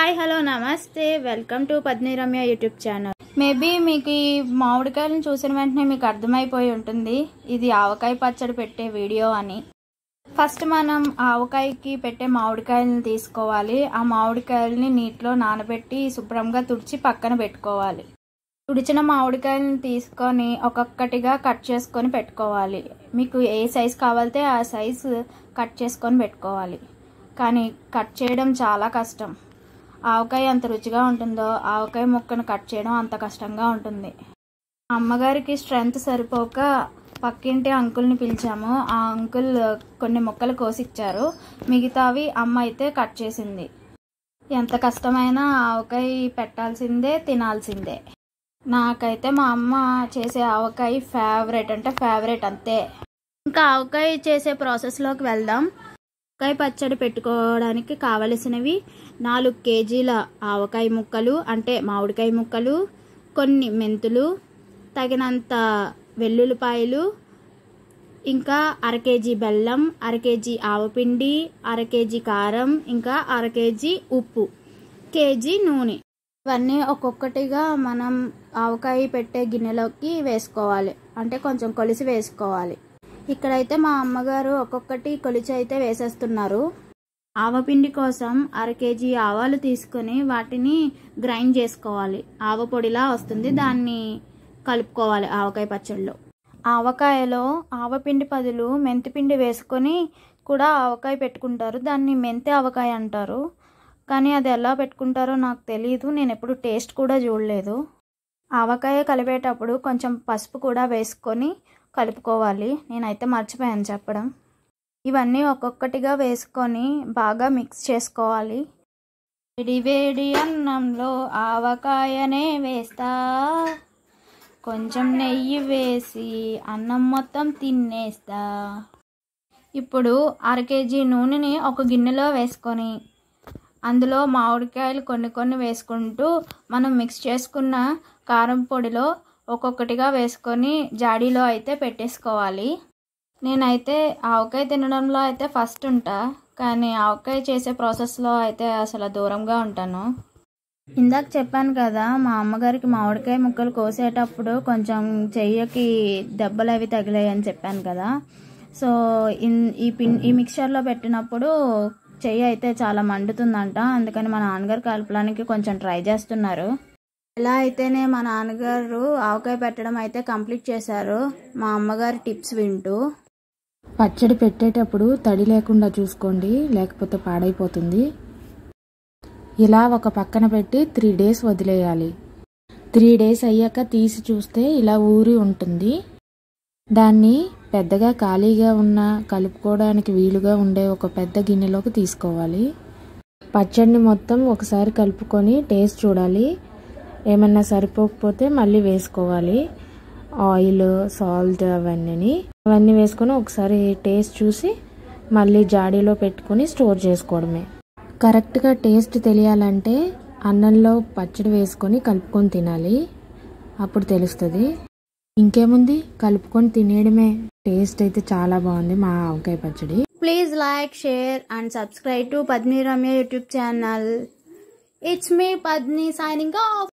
hi hello నమస్తే welcome to Padni Ramya YouTube channel maybe మీకు ఈ మామిడికాయలను చూసిన వెంటనే మీకు అర్థమైపోయి ఉంటుంది ఇది ఆవకాయ పచ్చడి పెట్టే వీడియో అని ఫస్ట్ మనం ఆవకాయకి పెట్టే మామిడికాయలను తీసుకోవాలి ఆ మామిడికాయలని నీటిలో నానబెట్టి శుభ్రంగా తుడిచి పక్కన పెట్టుకోవాలి తుడిచిన మామిడికాయలను తీసుకొని ఒక్కొక్కటిగా కట్ చేసుకొని పెట్టుకోవాలి మీకు ఏ సైజ్ కావాలితే ఆ సైజు కట్ చేసుకొని పెట్టుకోవాలి కానీ కట్ చేయడం చాలా కష్టం ఆవకాయ ఎంత రుచిగా ఉంటుందో ఆవకాయ ముక్కను కట్ చేయడం అంత కష్టంగా ఉంటుంది అమ్మగారికి స్ట్రెంగ్త్ సరిపోక పక్కింటి అంకుల్ని పిలిచాము ఆ అంకుల్ కొన్ని ముక్కలు కోసిచ్చారు మిగతావి అమ్మ అయితే కట్ చేసింది ఎంత కష్టమైనా ఆవకాయ పెట్టాల్సిందే తినాల్సిందే నాకైతే మా అమ్మ చేసే ఆవకాయ ఫేవరెట్ అంటే ఫేవరెట్ అంతే ఇంకా ఆవకాయ చేసే ప్రాసెస్లోకి వెళ్దాం ఆవకాయ పచ్చడి పెట్టుకోవడానికి కావలసినవి నాలుగు కేజీల ఆవకాయ ముక్కలు అంటే మామిడికాయ ముక్కలు కొన్ని మెంతులు తగినంత వెల్లుల్లిపాయలు ఇంకా అర కేజీ బెల్లం అర కేజీ ఆవపిండి అర కేజీ కారం ఇంకా అర కేజీ ఉప్పు కేజీ నూనె ఇవన్నీ ఒక్కొక్కటిగా మనం ఆవకాయ పెట్టే గిన్నెలోకి వేసుకోవాలి అంటే కొంచెం కొలిసి వేసుకోవాలి ఇక్కడైతే మా అమ్మగారు ఒక్కొక్కటి కొలిచి అయితే వేసేస్తున్నారు ఆవపిండి కోసం అర కేజీ ఆవాలు తీసుకొని వాటిని గ్రైండ్ చేసుకోవాలి ఆవ పొడిలా వస్తుంది దాన్ని కలుపుకోవాలి ఆవకాయ పచ్చడిలో ఆవకాయలో ఆవపిండి పదులు మెంతిపిండి వేసుకొని కూడా ఆవకాయ పెట్టుకుంటారు దాన్ని మెంతి ఆవకాయ అంటారు కానీ అది ఎలా పెట్టుకుంటారో నాకు తెలియదు నేను ఎప్పుడు టేస్ట్ కూడా చూడలేదు ఆవకాయ కలిపేటప్పుడు కొంచెం పసుపు కూడా వేసుకొని కలుపుకోవాలి నేనైతే మర్చిపోయాను చెప్పడం ఇవన్నీ ఒక్కొక్కటిగా వేసుకొని బాగా మిక్స్ చేసుకోవాలి వేడి వేడి అన్నంలో ఆవకాయనే వేస్తా కొంచెం నెయ్యి వేసి అన్నం మొత్తం తినేస్తా ఇప్పుడు అర కేజీ నూనెని ఒక గిన్నెలో వేసుకొని అందులో మామిడికాయలు కొన్ని కొన్ని వేసుకుంటూ మనం మిక్స్ చేసుకున్న కారం పొడిలో ఒక్కొక్కటిగా వేసుకొని జాడీలో అయితే పెట్టేసుకోవాలి నేనైతే ఆవకాయ తినడంలో అయితే ఫస్ట్ ఉంటా కానీ ఆవకాయ చేసే ప్రాసెస్లో అయితే అసలు దూరంగా ఉంటాను ఇందాక చెప్పాను కదా మా అమ్మగారికి మామిడికాయ ముక్కలు కోసేటప్పుడు కొంచెం చెయ్యకి దెబ్బలు అవి తగిలాయి అని చెప్పాను కదా సో ఇన్ ఈ పిన్ ఈ మిక్చర్లో పెట్టినప్పుడు చెయ్యి అయితే చాలా మండుతుందంట అందుకని మా నాన్నగారు కలపడానికి కొంచెం ట్రై చేస్తున్నారు ఎలా అయితేనే మా నాన్నగారు ఆవకాయ పెట్టడం అయితే కంప్లీట్ చేశారు మా అమ్మగారి టిప్స్ వింటూ పచ్చడి పెట్టేటప్పుడు తడి లేకుండా చూసుకోండి లేకపోతే పాడైపోతుంది ఇలా ఒక పక్కన పెట్టి త్రీ డేస్ వదిలేయాలి త్రీ డేస్ అయ్యాక తీసి చూస్తే ఇలా ఊరి ఉంటుంది దాన్ని పెద్దగా ఖాళీగా ఉన్న కలుపుకోవడానికి వీలుగా ఉండే ఒక పెద్ద గిన్నెలోకి తీసుకోవాలి పచ్చడిని మొత్తం ఒకసారి కలుపుకొని టేస్ట్ చూడాలి ఏమన్నా సరిపోకపోతే మళ్ళీ వేసుకోవాలి ఆయిల్ సాల్ట్ అవన్నీ అవన్నీ వేసుకొని ఒకసారి టేస్ట్ చూసి మళ్ళీ జాడీలో పెట్టుకొని స్టోర్ చేసుకోవడమే కరెక్ట్గా టేస్ట్ తెలియాలంటే అన్నంలో పచ్చడి వేసుకొని కలుపుకొని తినాలి అప్పుడు తెలుస్తుంది ఇంకేముంది కలుపుకొని తినేయడమే టేస్ట్ అయితే చాలా బాగుంది మా ఆవకాయ పచ్చడి please like share and subscribe to Padni Ramya YouTube channel it's me Padni signing of